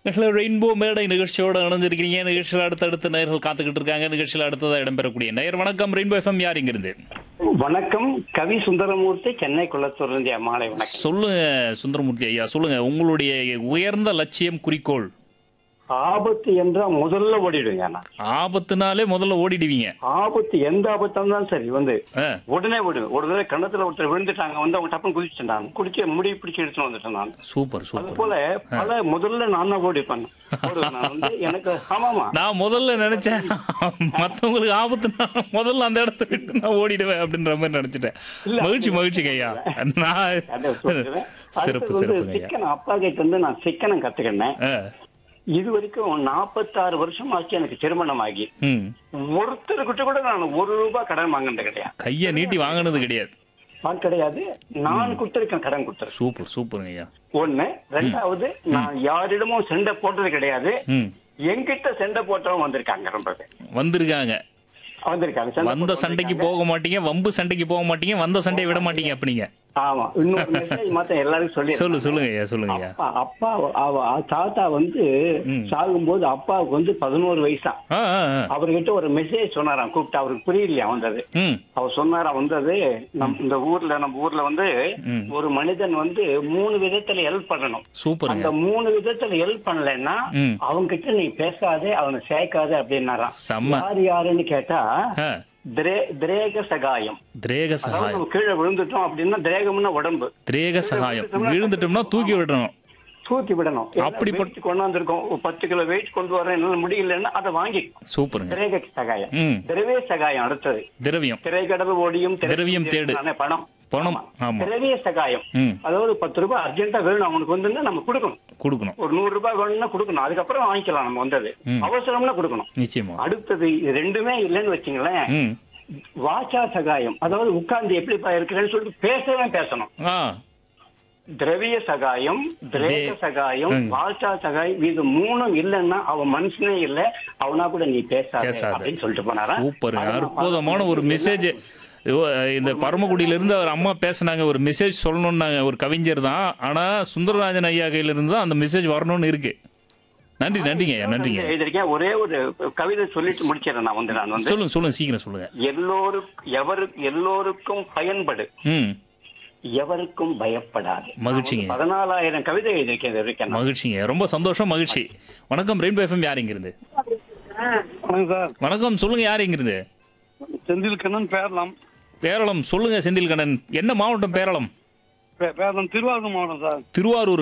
Hello rainbow மேடை நிகழ்ச்சியோட இணைஞ்சிருக்கிறீங்க நிகழ்ச்சியில் அடுத்தடுத்த நேர்கள் காத்துக்கிட்டு இருக்காங்க நிகழ்ச்சியில் அடுத்ததாக இடம்பெறக்கூடிய நேயர் வணக்கம் ரெயின்போ எஃப்எம் யார் இங்கிருந்து வணக்கம் கவி சுந்தரமூர்த்தி சென்னை குளத்தூர் இந்தியா மாலை வணக்கம் சொல்லுங்க சுந்தரமூர்த்தி ஐயா சொல்லுங்க உங்களுடைய உயர்ந்த லட்சியம் குறிக்கோள் ஆபத்து என்றா முதல்ல ஓடிடுங்க நான் ஆபத்துனாலே முதல்ல ஓடிடுவீங்க ஆபத்து எந்த ஆபத்தா இருந்தாலும் சரி வந்து ஆ, உடனே விடுவேன் ஒரு தடவை கண்ணத்துல ஒருத்தர் விழுந்துட்டாங்க வந்து அவங்க டப்புன்னு குதிச்சுட்டேன் நான் குடிச்சு முடி பிடிச்சி எடுத்துட்டு வந்துட்டேன் நான் சூப்பர் அது சூப்பர் போல பல முதல்ல நான் தான் ஓடிப்பேன் ஓடுவேன் நான் வந்து எனக்கு ஆமாமா நான் முதல்ல நினைச்சேன் மத்தவங்களுக்கு ஆபத்துனா முதல்ல அந்த இடத்த விட்டு நான் ஓடிடுவேன் அப்படின்ற மாதிரி நினைச்சிட்டேன் இல்ல, மகிழ்ச்சி மகிழ்ச்சிங்க ஐயா நான் அதை சொல்லிடுவேன். சிறப்பு அடுத்தது வந்து சிறப்புங்க ஐயா சிக்கன் அப்பா கிட்ட இருந்து நான் சிக்கனம் கத்துக்கினேன் ஆ, இது வரைக்கும் நாற்பத்தாறு வருஷம் ஆச்சு எனக்கு திருமணம் ஆகி ம் ஒருத்தர்கிட்ட கூட நான் ஒரு ரூபாய் கடன் வாங்கினது கிடையாது கையை நீட்டி வாங்கினது கிடையாது அது கிடையாது நான் கொடுத்திருக்கேன் கடன் கொடுத்துருக்கேன் சூப்பர் சூப்பருங்க ஐயா ஒண்ணு ரெண்டாவது நான் யாரிடமும் சண்டை போட்டது கிடையாது ம் என்கிட்ட சண்டை போட்டவங்க வந்திருக்காங்க ரொம்ப பேர் வந்திருக்காங்க வந்திருக்காங்க சண்டை வந்த போட்டு சண்டைக்கு வந்திருக்காங்க. போக மாட்டீங்க வம்பு சண்டைக்கு போக மாட்டீங்க வந்த சண்டையை விட மாட்டீங்க அப்படிங்க ஆமா இன்னொரு மெசேஜ் மாத்த எல்லாருக்கும் சொல்லி சொல்லு சொல்லுங்க ஐயா சொல்லுங்க ஐயா அப்பா அப்பா அவ தாத்தா வந்து ம். சாகும்போது அப்பாவுக்கு வந்து பதினோரு வயசா ஆ ஆ ஆ. அவர்கிட்ட ஒரு மெசேஜ் சொன்னாராம் கூப்பிட்டு அவருக்கு புரியலையா வந்தது ம் அவர் சொன்னாரா வந்தது நம் இந்த ஊர்ல நம்ம ஊர்ல வந்து ம். ஒரு மனிதன் வந்து மூணு விதத்துல ஹெல்ப் பண்ணணும் சூப்பருங்க அந்த மூணு விதத்துல ஹெல்ப் பண்ணலைன்னா ம். அவங்க கிட்ட நீ பேசாதே அவனை சேர்க்காதே அப்படின்னாராம் செம்ம யார் யாருன்னு கேட்டா ஆ திரே- திரேக சகாயம் திரேக அதாவது சகாயம் நம்ம கீழே விழுந்துட்டோம் அப்படின்னா திரேகம்னா உடம்பு திரேக சகாயம் விழுந்துட்டோம்னா தூக்கி விடணும் தூக்கி விடணும் அப்படிப்பட்ட- weight கொண்டாந்துருக்கோம் ஒரு பத்து கிலோ வெயிட் கொண்டு வரேன் என்னால முடியலன்னா அதை வாங்கி சூப்பருங்க திரேக சகாயம் ம் திரவே சகாயம் அடுத்தது திரவியம் திரைக்கடல் ஓடியும் திரவியம் தேடு. நானே பணம் பணம் ஆமா திரவிய சகாயம் ம் அதாவது பத்து ரூபாய் அர்ஜென்ட்டா வேணும் அவனுக்கு வந்து நம்ம கொடுக்கணும் கொடுக்கணும் ஒரு நூறு ரூபாய் வேணும்னா கொடுக்கணும் அதுக்கப்புறம் வாங்கிக்கலாம் நம்ம வந்தது ம். அவசரம்னா கொடுக்கணும் நிச்சயமா அடுத்தது இது ரெண்டுமே இல்லைன்னு வச்சுங்களேன் ம் வாச்சா சகாயம் அதாவது உட்கார்ந்து எப்படிப்பா இருக்கிறேன்னு சொல்லிட்டு பேசவே பேசணும் ஆ திரவிய சகாயம் திரேக தே- சகாயம் ம். வாச்சா சகாயம் இது மூணும் இல்லைன்னா அவன் மனுஷனே இல்ல அவனா கூட நீ பேசாத பேசாத. அப்படின்னு சொல்லிட்டு போனாரா சூப்பர் அதை நான் அற்புதமான ஒரு மெசேஜ் இந்த பரமக்குடியில இருந்து அவர் அம்மா பேசுனாங்க ஒரு மெசேஜ் சொல்லணும்னாங்க ஒரு கவிஞர் தான் ஆனா சுந்தரராஜன் ஐயா கையில இருந்து தான் அந்த மெசேஜ் வரணும்னு இருக்கு நன்றி நன்றிங்க ஐயா நன்றிங்க எழுதியிருக்கேன் ஒரே ஒரு கவிதை சொல்லிட்டு முடிச்சிடறேன் நான் வந்து நான் வந்து சொல்லுங்க சொல்லுங்க சீக்கிரம் சொல்லுங்க எல்லோருக்கும் எவரு எல்லோருக்கும் பயன்படு ம் எவருக்கும் பயப்படாது மகிழ்ச்சிங்க. பதினாலாயிரம் கவிதை எழுதியிருக்கேன் இது வரைக்கும் நான். மகிழ்ச்சிங்க ரொம்ப சந்தோஷம் மகிழ்ச்சி வணக்கம் ரெயின்போ எஃப்எம் யார் இங்கிருந்து வணக்கம் சார் வணக்கம் சொல்லுங்க யார் இங்கிருந்து செந்தில் கண்ணன் பேரலாம் பேரளம் சொல்லுங்க செந்தில் கண்ணன் என்ன மாவட்டம் பேரளம் பே- பேரலாம் திருவாரூர் மாவட்டம் சார் திருவாரூர்